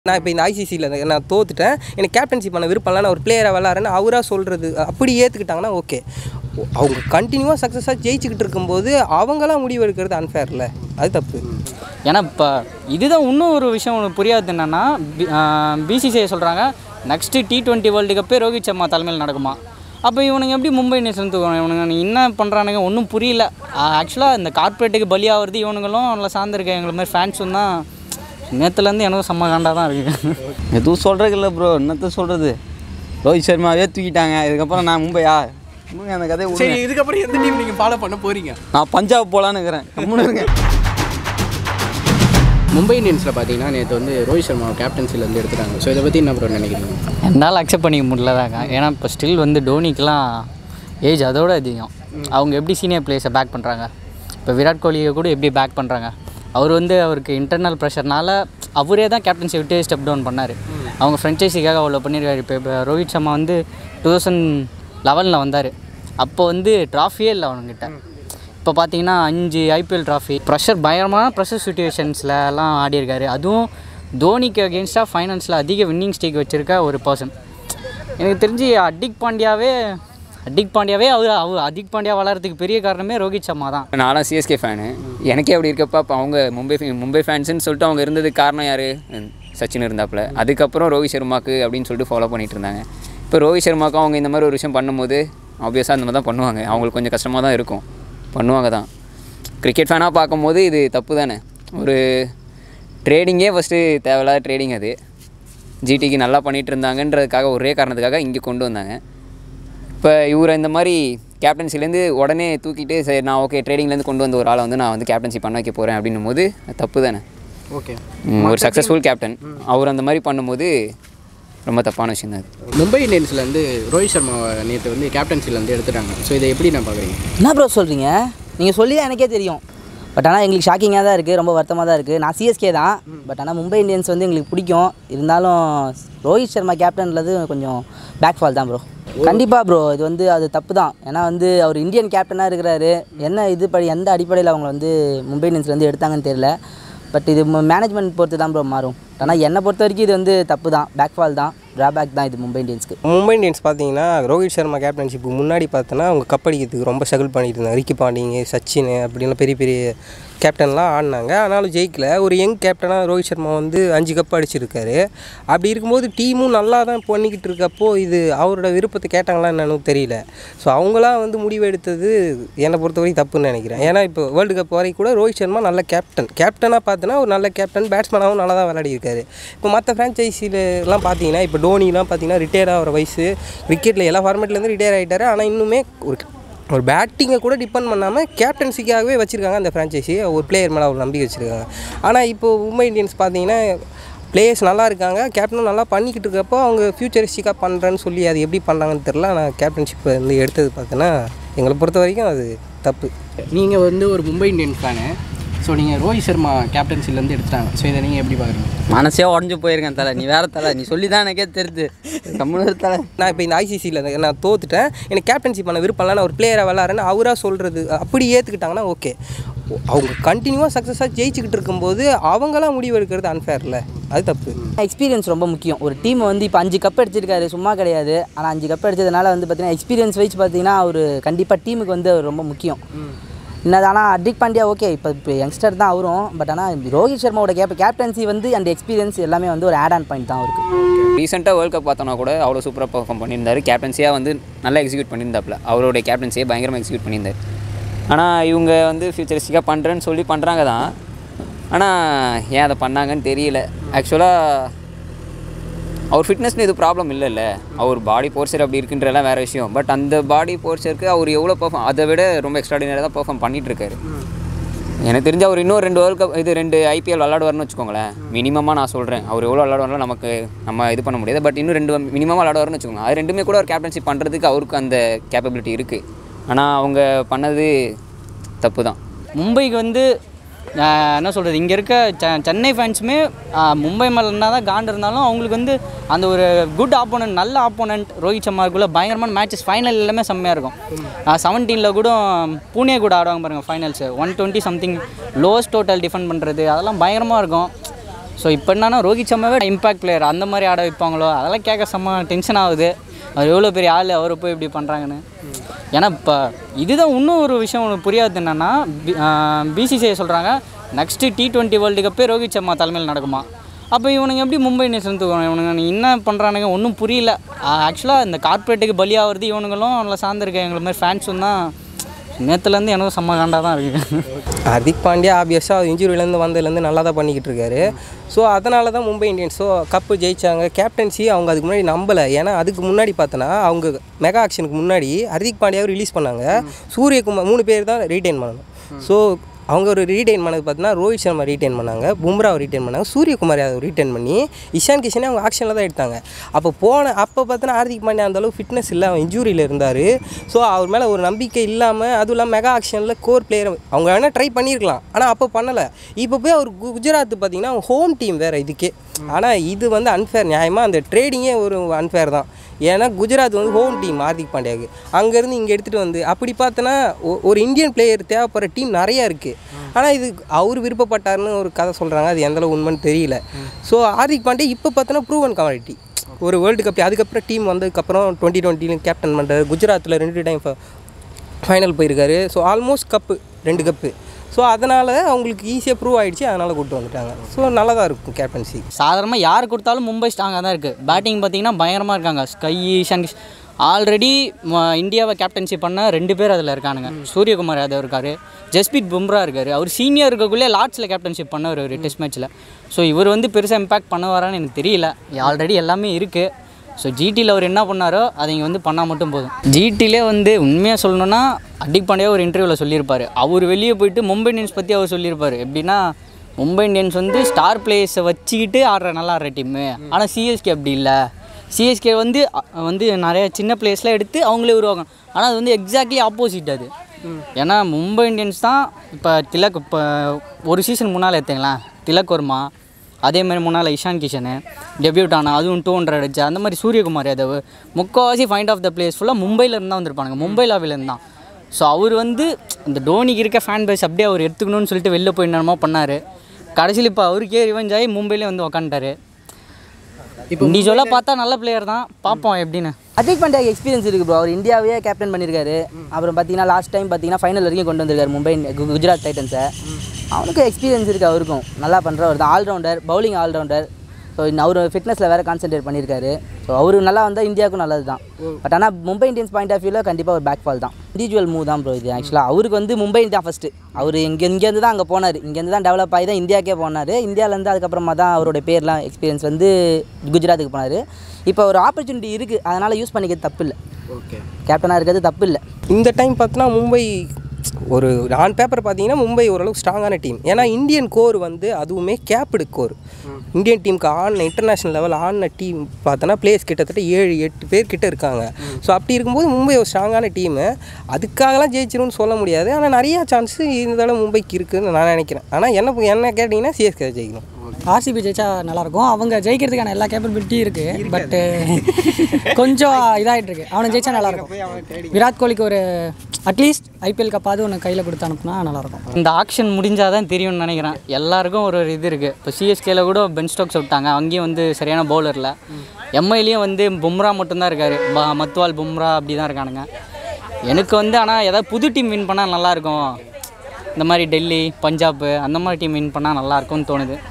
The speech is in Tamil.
நான் இப்போ இந்த ஐசிசியில் நான் தோத்துட்டேன் எனக்கு கேப்டன்சி பண்ண விருப்பம் இல்லை நான் ஒரு பிளேயராக விளாட்றேன்னு அவராக சொல்கிறது அப்படி ஏற்றுக்கிட்டாங்கன்னா ஓகே அவங்க கண்டினியூவாக சக்ஸஸாக ஜெயிச்சுக்கிட்டு இருக்கும்போது அவங்களாம் முடிவு எடுக்கிறது அன்ஃபேர்ல அது தப்பு ஏன்னா இப்போ இதுதான் இன்னும் ஒரு விஷயம் உனக்கு புரியாது என்னென்னா பிசிசிஐ சொல்கிறாங்க நெக்ஸ்ட்டு டி டுவெண்ட்டி வேர்ல்டு கப்பே ரோஹித் சர்மா தலைமையில் நடக்குமா அப்போ இவனுங்க எப்படி மும்பை இந்தியன்ஸ் வந்து இவனுங்க நீ என்ன பண்ணுறானுங்க ஒன்றும் புரியல ஆக்சுவலாக இந்த கார்ப்பரேட்டுக்கு பலியாகிறது இவனுங்களும் அவங்கள சார்ந்திருக்க எங்களை மாதிரி ஃபேன்ஸும் தான் நேற்றுலேருந்து எனக்கும் செம்ம காண்டாக தான் இருக்குது எதுவும் சொல்கிறது இல்லை ப்ரோ என்னத்த சொல்கிறது ரோஹித் சர்மாவே தூக்கிட்டாங்க இதுக்கப்புறம் நான் மும்பையா மும்பை அந்த கதையை சரி விடுங்க. இதுக்கப்புறம் எந்த டீம் நீங்கள் ஃபாலோ பண்ண போறீங்க நான் பஞ்சாப் போகலான்னு இருக்கிறேன் கம்முன்னு இருங்க மும்பை இந்தியன்ஸில் பார்த்தீங்கன்னா நேற்று வந்து ரோஹித் சர்மா கேப்டன்சிலேருந்து எடுத்துட்டாங்க ஸோ இதை பற்றி என்ன ப்ரோ நினைக்கிறீங்க என்னால் அக்செப்ட் பண்ணிக்க முடியலதாங்க ஏன்னா இப்போ ஸ்டில் வந்து டோனிக்கெலாம் ஏஜ் அதோட அதிகம் அவங்க எப்படி சீனியர் பிளேயர்ஸை பேக் பண்ணுறாங்க இப்போ விராட் கோலியை கூட எப்படி பேக் பண்ணுறாங்க அவர் வந்து அவருக்கு இன்டர்னல் ப்ரெஷர்னால அவரே தான் கேப்டன்சி விட்டு ஸ்டெப் டவுன் பண்ணார் அவங்க ஃப்ரெஞ்சைசிக்காக அவ்வளோ பண்ணியிருக்காரு இப்போ இப்போ ரோஹித் சர்மா வந்து டூ தௌசண்ட் லெவனில் வந்தார் அப்போ வந்து ட்ராஃபியே இல்லை அவனுங்கிட்ட இப்போ பார்த்தீங்கன்னா அஞ்சு ஐபிஎல் ட்ராஃபி ப்ரெஷர் பயங்கரமான ப்ரெஷர் சுச்சுவேஷன்ஸ்லலாம் ஆடியிருக்காரு அதுவும் தோனிக்கு அகேன்ஸ்டாக ஃபைனல்ஸில் அதிக வின்னிங் ஸ்டேக் வச்சுருக்க ஒரு பர்சன் எனக்கு தெரிஞ்சு அடிக் பாண்டியாவே அடிக் பாண்டியாவே அவர் அவர் அதிக் பாண்டியா வளர்றதுக்கு பெரிய காரணமே ரோஹித் சர்மா தான் நானும் சிஎஸ்கே ஃபேனு எனக்கே அப்படி இருக்கப்ப அப்போ அவங்க மும்பை fan- மும்பை ஃபேன்ஸுன்னு சொல்லிட்டு அவங்க இருந்ததுக்கு காரணம் யார் சச்சின் இருந்தாப்புல அதுக்கப்புறம் ரோஹித் சர்மாக்கு அப்படின்னு சொல்லிட்டு ஃபாலோ பண்ணிட்டு இருந்தாங்க இப்போ ரோஹித் சர்மாக்கும் அவங்க இந்த மாதிரி ஒரு விஷயம் பண்ணும்போது ஆப்வியஸாக அந்த மாதிரி தான் பண்ணுவாங்க அவங்களுக்கு கொஞ்சம் கஷ்டமாக தான் இருக்கும் பண்ணுவாங்க தான் கிரிக்கெட் ஃபேனாக பார்க்கும்போது இது தப்பு தானே ஒரு ட்ரேடிங்கே ஃபஸ்ட்டு தேவையில்லாத ட்ரேடிங் அது ஜிடிக்கு நல்லா பண்ணிகிட்டு இருந்தாங்கன்றதுக்காக ஒரே காரணத்துக்காக இங்கே கொண்டு வந்தாங்க இப்போ இவரை இந்த மாதிரி கேப்டன்சிலேருந்து உடனே தூக்கிட்டு சரி நான் ஓகே ட்ரேடிங்லேருந்து கொண்டு வந்த ஒரு ஆளை வந்து நான் வந்து கேப்டன்சி பண்ண வைக்க போகிறேன் அப்படின்னும் போது அது தப்பு தானே ஓகே ம், ஒரு சக்ஸஸ்ஃபுல் கேப்டன் அவர் அந்த மாதிரி பண்ணும்போது ரொம்ப தப்பான விஷயம் தான் அது மும்பை இந்தியன்ஸ்லேருந்து ரோஹித் சர்மாவை நேற்று வந்து கேப்டன்சிலேருந்து எடுத்துட்டாங்க ஸோ இதை எப்படி நான் பார்க்குறீங்க என்ன ப்ரோ சொல்கிறீங்க நீங்கள் சொல்லி தான் எனக்கே தெரியும் பட் ஆனால் எங்களுக்கு ஷாக்கிங்காக தான் இருக்குது ரொம்ப வருத்தமாக தான் இருக்குது நான் சிஎஸ்கே தான் பட் ஆனால் மும்பை இந்தியன்ஸ் வந்து எங்களுக்கு பிடிக்கும் இருந்தாலும் ரோஹித் சர்மா கேப்டன்றது கொஞ்சம் பேக் ஃபால் தான் ப்ரோ கண்டிப்பாக ப்ரோ இது வந்து அது தப்பு தான் ஏன்னா வந்து அவர் இந்தியன் கேப்டனாக இருக்கிறாரு என்ன இது படி எந்த அடிப்படையில் அவங்க வந்து மும்பை இந்தியன்ஸ்ல வந்து எடுத்தாங்கன்னு தெரியல பட் இது மேனேஜ்மெண்ட் பொறுத்து தான் ப்ரோ மாறும் ஆனால் என்னை பொறுத்த வரைக்கும் இது வந்து தப்பு தான் பேக் ஃபால் தான் ட்ராபேக் தான் இது மும்பை இந்தியன்ஸ்க்கு மும்பை இந்தியன்ஸ் பார்த்தீங்கன்னா ரோஹித் சர்மா கேப்டன்ஷிப்புக்கு முன்னாடி பார்த்தோன்னா அவங்க கப்படிக்கிறதுக்கு ரொம்ப ஸ்ட்ரகிள் பண்ணிட்டு இருந்தாங்க ரிக்கி பாண்டிங்க சச்சின் அப்படின்லாம் பெரிய பெரிய கேப்டன்லாம் ஆடினாங்க ஆனாலும் ஜெயிக்கல ஒரு யங் கேப்டனாக ரோஹித் சர்மா வந்து அஞ்சு கப் அடிச்சிருக்காரு அப்படி இருக்கும்போது டீமும் நல்லா தான் பண்ணிக்கிட்டு இருக்கப்போ இது அவரோட விருப்பத்தை கேட்டாங்களா என்னன்னு தெரியல ஸோ அவங்களாம் வந்து முடிவு எடுத்தது என்னை பொறுத்த வரைக்கும் தப்புன்னு நினைக்கிறேன் ஏன்னா இப்போ வேர்ல்டு கப் வரைக்கும் கூட ரோஹித் சர்மா நல்ல கேப்டன் கேப்டனாக பார்த்தோன்னா ஒரு நல்ல கேப்டன் பேட்ஸ்மேனாகவும் நல்லா தான் விளையாடி இருக்காரு இப்போ மற்ற ஃப்ரான்ச்சைஸிலலாம் பார்த்தீங்கன்னா இப்போ டோனிலாம் பார்த்தீங்கன்னா ரிட்டையர் ஆகிற வயசு கிரிக்கெட்டில் எல்லா ஃபார்மேட்லேருந்து ரிட்டையர் ஆகிட்டாரு ஆனால் இன்னுமே ஒரு ஒரு பேட்டிங்கை கூட டிபெண்ட் பண்ணாமல் கேப்டன்சிக்காகவே வச்சுருக்காங்க அந்த ஃப்ரான்ச்சைஸி ஒரு பிளேயர் மேலே ஒரு நம்பிக்கை வச்சுருக்காங்க ஆனால் இப்போ மும்பை இந்தியன்ஸ் பார்த்தீங்கன்னா பிளேயர்ஸ் நல்லா இருக்காங்க கேப்டனும் நல்லா பண்ணிக்கிட்டு இருக்கப்போ அவங்க ஃபியூச்சரிஸ்டிக்காக பண்ணுறேன்னு சொல்லி அது எப்படி பண்ணாங்கன்னு தெரில ஆனால் கேப்டன்ஷிப் வந்து எடுத்தது பார்த்தோன்னா எங்களை பொறுத்த வரைக்கும் அது தப்பு நீங்கள் வந்து ஒரு மும்பை இந்தியன் ஃபேனு ஸோ நீங்கள் ரோஹித் சர்மா கேப்டன்சிலேருந்து எடுத்துட்டாங்க ஸோ இதை நீங்கள் எப்படி பார்க்குறீங்க மனசே உடஞ்சி போயிருக்கேன் தலை நீ வேற தலை நீ சொல்லி தான் எனக்கே தெரியுது கம்முன்னு இரு தலை நான் இப்போ இந்த ஐசிசியில் நான் தோத்துட்டேன் எனக்கு கேப்டன்சி பண்ண விருப்பம் இல்லை நான் ஒரு பிளேயராக விளாட்றேன்னு அவராக சொல்கிறது அப்படி ஏற்றுக்கிட்டாங்கன்னா ஓகே அவங்க கண்டினியூவாக சக்ஸஸாக ஜெயிச்சுக்கிட்டு இருக்கும்போது அவங்களாம் முடிவு எடுக்கிறது அன்ஃபேர்ல அது தப்பு எக்ஸ்பீரியன்ஸ் ரொம்ப முக்கியம் ஒரு டீம் வந்து இப்போ அஞ்சு கப் அடிச்சிருக்காரு சும்மா கிடையாது ஆனால் அஞ்சு கப் அடிச்சதுனால வந்து பார்த்தீங்கன்னா எக்ஸ்பீரியன்ஸ் வைஸ் பார்த்தீங்கன்னா அவர் கண்டிப்பாக டீமுக்கு வந்து அவர் ரொம்ப முக்கியம் என்னது ஆனால் ஹர்திக் பாண்டியா ஓகே இப்போ இப்போ யங்ஸ்டர் தான் அவரும் பட் ஆனால் ரோஹித் சர்மாவோட கேப் கேப்டன்சி வந்து அந்த எக்ஸ்பீரியன்ஸ் எல்லாமே வந்து ஒரு ஆட் ஆன் பாயிண்ட் தான் அவருக்கு ரீசெண்டாக வேர்ல்ட் கப் பார்த்தோன்னா கூட அவ்வளோ சூப்பராக பெர்ஃபார்ம் பண்ணியிருந்தாரு கேப்டன்சியாக வந்து நல்லா எக்ஸிக்யூட் பண்ணியிருந்தாப்புல அவருடைய கேப்டன்சியை பயங்கரமாக எக்ஸிக்யூட் பண்ணியிருந்தார் ஆனால் இவங்க வந்து ஃபியூச்சரிஸ்டிக்காக பண்ணுறேன்னு சொல்லி பண்ணுறாங்க தான் ஆனால் ஏன் அதை பண்ணாங்கன்னு தெரியல ஆக்சுவலாக அவர் ஃபிட்னஸ்னு இது ப்ராப்ளம் இல்லைல்ல அவர் பாடி போர்ச்சர் அப்படி இருக்குன்றதெல்லாம் வேறு விஷயம் பட் அந்த பாடி போர்ச்சருக்கு அவர் எவ்வளோ பெர்ஃபார்ம் அதை விட ரொம்ப எக்ஸ்ட்ராடினரியாக தான் பெர்ஃபார்ம் பண்ணிட்டு இருக்காரு எனக்கு தெரிஞ்ச அவர் இன்னும் ரெண்டு வேர்ல்ட் கப் இது ரெண்டு ஐபிஎல் விளாடுவார்னு வச்சுக்கோங்களேன் மினிமமாக நான் சொல்கிறேன் அவர் எவ்வளோ விளாடுவாரோ நமக்கு நம்ம இது பண்ண முடியாது பட் இன்னும் ரெண்டு மினிமமாக விளாடுவார்னு வச்சுக்கோங்க அது ரெண்டுமே கூட ஒரு கேப்டன்ஷிப் பண்ணுறதுக்கு அவருக்கு அந்த கேப்பபிலிட்டி இருக்குது ஆனால் அவங்க பண்ணது தப்பு தான் மும்பைக்கு வந்து ஆஹ், என்ன சொல்கிறது இங்கே இருக்க செ சென்னை ஃபேன்ஸுமே மும்பை மேலே என்ன தான் காண்டு இருந்தாலும் அவங்களுக்கு வந்து அந்த ஒரு குட் ஆப்போனன்ட் நல்ல ஆப்போனன்ட் ரோஹித் சர்மாவுக்குள்ள பயங்கரமான மேட்சஸ் ஃபைனல் எல்லாமே செம்மையாக இருக்கும் செவன்டீனில் கூட பூனே கூட ஆடுவாங்க பாருங்கள் finals one twenty something lowest total defend பண்ணுறது அதெல்லாம் பயங்கரமாக இருக்கும் ஸோ இப்போ என்னன்னா ரோஹித் சர்மாவே இம்பாக்ட் பிளேயர் அந்த மாதிரி ஆட வைப்பாங்களோ அதெல்லாம் கேட்க செம்ம டென்ஷன் ஆகுது அவர் எவ்வளோ பெரிய ஆள் அவரை போய் இப்படி பண்ணுறாங்கன்னு ஏன்னா இப்போ இதுதான் இன்னும் ஒரு விஷயம் ஒன்று புரியாது என்னென்னா பிசிசிஐ சொல்கிறாங்க நெக்ஸ்ட்டு டி டுவெண்ட்டி வேர்ல்டு கப்பே ரோஹித் சர்மா தலைமையில் நடக்குமா அப்போ இவனுங்க எப்படி மும்பை இந்தியன்ஸ் வந்து இவனுங்க நீ என்ன பண்ணுறானுங்க ஒன்றும் புரியல ஆக்சுவலாக இந்த கார்ப்பரேட்டுக்கு பலியாகிறது இவனுங்களும் அவங்கள சார்ந்திருக்க எங்களை மாதிரி ஃபேன்ஸும் தான் நேற்றுலேருந்து எனக்கும் செம்ம காண்டாக தான் இருக்குது ஹர்திக் பாண்டியா ஆப்வியஸாக இன்ஜுரியிலேருந்து வந்ததுலேருந்து நல்லா தான் பண்ணிக்கிட்டு இருக்காரு ஸோ அதனால தான் மும்பை இந்தியன்ஸ் ஸோ கப்பு ஜெயிச்சாங்க கேப்டன்சி அவங்க அதுக்கு முன்னாடி நம்பலை ஏன்னா அதுக்கு முன்னாடி பார்த்தோன்னா அவங்க மெகா ஆக்ஷனுக்கு முன்னாடி ஹர்திக் பாண்டியாவை ரிலீஸ் பண்ணாங்க சூரியகுமார் மூணு பேர் தான் ரீடைன் பண்ணணும் ஸோ அவங்க ஒரு ரீடைன் பண்ணது பார்த்தீங்கன்னா ரோஹித் சர்மா ரீடைன் பண்ணாங்க பும்ராவை ரீடைன் பண்ணாங்க சூரியகுமார் யாதவ் ரீடைன் பண்ணி இஷான் கிஷனே அவங்க ஆக்ஷனில் தான் எடுத்தாங்க அப்போ போன அப்போ பார்த்தோன்னா ஹார்திக் பாண்டியா அந்த அளவுக்கு ஃபிட்னஸ் இல்லை அவன் இன்ஜூரியில் இருந்தார் ஸோ அவர் மேலே ஒரு நம்பிக்கை இல்லாமல் அதுவும் இல்லாமல் மெகா ஆக்ஷனில் கோர் பிளேயர் அவங்க வேணால் ட்ரை பண்ணியிருக்கலாம் ஆனால் அப்போ பண்ணலை இப்போ போய் அவர் கு- குஜராத் பார்த்தீங்கன்னா ஹோம் டீம் வேறு இதுக்கே ஆனால் இது வந்து அன்ஃபேர் நியாயமாக அந்த ட்ரேடிங்கே ஒரு அன்ஃபேர் தான் ஏன்னா குஜராத் வந்து ஹோம் டீம் ஹார்திக் பாண்டியாவுக்கு அங்கேருந்து இங்கே எடுத்துகிட்டு வந்து அப்படி பார்த்தோன்னா ஒ- ஒரு இந்தியன் பிளேயர் தேவைப்படுற டீம் நிறையா இருக்குது ஆனால் இது அவர் விருப்பப்பட்டாருன்னு ஒரு கதை சொல்கிறாங்க அது எந்தளவு உண்மைன்னு தெரியல ஸோ ஹார்திக் பாண்டியா இப்போ பார்த்தோன்னா ப்ரூவன் கமாடிட்டி ஒரு வேர்ல்டு கப் அதுக்கப்புறம் டீம் வந்ததுக்கப்புறம் டுவெண்ட்டி டுவெண்ட்டிலும் கேப்டன் பண்ணுறாரு குஜராத்தில் ரெண்டு டைம் ஃபைனல் போயிருக்காரு ஸோ ஆல்மோஸ்ட் கப்பு ரெண்டு கப்பு ஸோ அதனால் அவங்களுக்கு ஈஸியாக ப்ரூவ் ஆயிடுச்சு அதனால் கூப்பிட்டு வந்துட்டாங்க ஸோ நல்லா தான் இருக்கும் கேப்டன்சி சாதாரணமாக யார் கொடுத்தாலும் மும்பை ஸ்ட்ராங்காக தான் இருக்குது பேட்டிங் பார்த்தீங்கன்னா பயங்கரமாக இருக்காங்க ஸ்கை ஈஷான் கிஷ் ஆல்ரெடி இந்தியாவை கேப்டன்சி பண்ண ரெண்டு பேர் அதில் இருக்கானுங்க சூரியகுமார் யாதவ் இருக்கார் ஜஸ்பீத் பும்ரா இருக்கார் அவர் சீனியர் இருக்கக்குள்ளே லார்ட்ஸில் கேப்டன்ஷிப் பண்ணவர் ஒரு டெஸ்ட் மேட்ச்சில் ஸோ இவர் வந்து பெருசாக இம்பாக்ட் பண்ண வரான்னு எனக்கு தெரியல ஆல்ரெடி எல்லாமே இருக்குது ஸோ ஜிடியில் அவர் என்ன பண்ணாரோ அதை இங்கே வந்து பண்ணால் மட்டும் போதும் ஜிடிலே வந்து உண்மையாக சொல்லணும்னா அடிக் பாண்டியா ஒரு இன்டர்வியூவில் சொல்லியிருப்பார் அவர் வெளியே போயிட்டு மும்பை இந்தியன்ஸ் பற்றி அவர் சொல்லியிருப்பார் எப்படின்னா மும்பை இந்தியன்ஸ் வந்து ஸ்டார் பிளேயர்ஸை வச்சுக்கிட்டு ஆடுற நல்லா ஆடுற டீம்மு ஆனால் சிஎஸ்கே அப்படி இல்லை சிஎஸ்கே வந்து அ, வந்து நிறைய சின்ன பிளேயர்ஸ்லாம் எடுத்து அவங்களே உருவாக்கணும் ஆனால் அது வந்து எக்ஸாக்ட்லி ஆப்போசிட் அது ஏன்னா மும்பை இந்தியன்ஸ் தான் இப்போ திலக் இப்போ ஒரு சீசன் முன்னால் எடுத்தீங்களேன் திலக் வர்மா அதே மாதிரி முன்னால் இஷான் கிஷனு டெபியூட் ஆனா அதுவும் டூ ஹண்ட்ரட் அடிச்சு அந்த மாதிரி சூரியகுமார் யாதவ் முக்கால்வாசி ஃபைண்ட் ஆஃப் த பிளேஸ் ஃபுல்லாக மும்பையில் இருந்தால் வந்திருப்பானுங்க மும்பை லாவிலேருந்து தான் ஸோ அவர் வந்து இந்த டோனிக்கு இருக்க ஃபேன் பேஸ் அப்படியே அவர் எடுத்துக்கணும்னு சொல்லிட்டு வெளில போய் என்னமோ பண்ணார் கடைசியில் இப்போ அவருக்கே ரிவெஞ்ச் ஆகி மும்பையிலே வந்து உக்காந்துட்டாரு இப்போ இண்டிவிஜுவலாக பார்த்தா நல்ல பிளேயர் தான் பார்ப்போம் எப்படின்னு ஹர்திக் பாண்டியா எக்ஸ்பீரியன்ஸ் இருக்குது ப்ரோ அவர் இந்தியாவே கேப்டன் பண்ணியிருக்காரு அப்புறம் பார்த்தீங்கன்னா லாஸ்ட் டைம் பார்த்தீங்கன்னா ஃபைனல் வரைக்கும் கொண்டு வந்திருக்காரு மும்பை கு- குஜராத் டைட்டன்ஸை அவனுக்கும் எக்ஸ்பீரியன்ஸ் இருக்குது அவருக்கும் நல்லா பண்ணுறவர் தான் ஆல்ரவுண்டர் பவுலிங் ஆல்ரவுண்டர் ஸோ அவர் ஃபிட்னஸில் வேறு கான்சென்ட்ரேட் பண்ணியிருக்காரு ஸோ அவர் நல்லா வந்தால் இந்தியாவுக்கும் நல்லது தான் பட் ஆனால் மும்பை இந்தியன்ஸ் பாயிண்ட் ஆஃப் வியூவில் கண்டிப்பாக ஒரு பேக் ஃபால் தான் இண்டிவிஜுவல் மூவ் தான் ப்ரோ இது ஆக்சுவலாக அவருக்கு வந்து மும்பை தான் ஃபஸ்ட்டு அவர் இங்கே இங்கேருந்து தான் அங்கே போனார் இங்கேருந்து தான் டெவலப் ஆகி தான் இந்தியாக்கே போனார் இந்தியாவிலேருந்து அதுக்கப்புறமா தான் அவருடைய பேர்லாம் எக்ஸ்பீரியன்ஸ் வந்து குஜராத்துக்கு போனார் இப்போ ஒரு ஆப்பர்ச்சுனிட்டி இருக்குது அதனால் யூஸ் பண்ணிக்கிறது தப்பு இல்லை ஓகே கேப்டனாக இருக்கிறது தப்பு இல்லை இந்த டைம் பார்த்தோன்னா மும்பை ஒரு ஆன் பேப்பர் பார்த்தீங்கன்னா மும்பை ஓரளவுக்கு ஸ்ட்ராங்கான டீம் ஏன்னா இந்தியன் கோர் வந்து அதுவுமே கேப்டு கோர் இந்தியன் டீமுக்கு ஆடின இன்டர்நேஷ்னல் லெவல் ஆடின டீம் பார்த்தோன்னா பிளேயர்ஸ் கிட்டத்தட்ட ஏழு எட்டு பேர் கிட்ட இருக்காங்க ஸோ அப்படி இருக்கும்போது மும்பை ஒரு ஸ்ட்ராங்கான டீமு அதுக்காகலாம் ஜெயிச்சிரும்னு சொல்ல முடியாது ஆனால் நிறையா சான்ஸ் இந்த தடவை மும்பைக்கு இருக்குதுன்னு நான் நினைக்கிறேன் ஆனால் என்ன என்ன கேட்டிங்கன்னா சிஎஸ்கே ஜெயிக்கணும் ஆர்சிபி ஜெயிச்சா நல்லாயிருக்கும் அவங்க ஜெயிக்கிறதுக்கான எல்லா கேப்பபிலிட்டியும் இருக்குது பட்டு கொஞ்சம் இதாகிட்டு இருக்கு அவனை ஜெயிச்சா நல்லாயிருக்கும் விராட் கோலிக்கு ஒரு அட்லீஸ்ட் ஐபிஎல் கப்பாவது ஒன்று கையில் கொடுத்து அனுப்புனா நல்லாயிருக்கும் இந்த ஆக்ஷன் முடிஞ்சால் தான் தெரியும்னு நினைக்கிறேன் எல்லாருக்கும் ஒரு ஒரு இது இருக்குது இப்போ சிஎஸ்கேல கூட பென் ஸ்டோக்ஸ் விட்டாங்க அங்கேயும் வந்து சரியான பவுலரில் எம்ஐலையும் வந்து பும்ரா மட்டும்தான் இருக்கார் ப மத்வால் பும்ரா அப்படி தான் இருக்கானுங்க எனக்கு வந்து ஆனால் ஏதாவது புது டீம் வின் பண்ணால் நல்லாயிருக்கும் இந்த மாதிரி டெல்லி பஞ்சாப் அந்த மாதிரி டீம் வின் பண்ணால் நல்லாயிருக்கும்னு தோணுது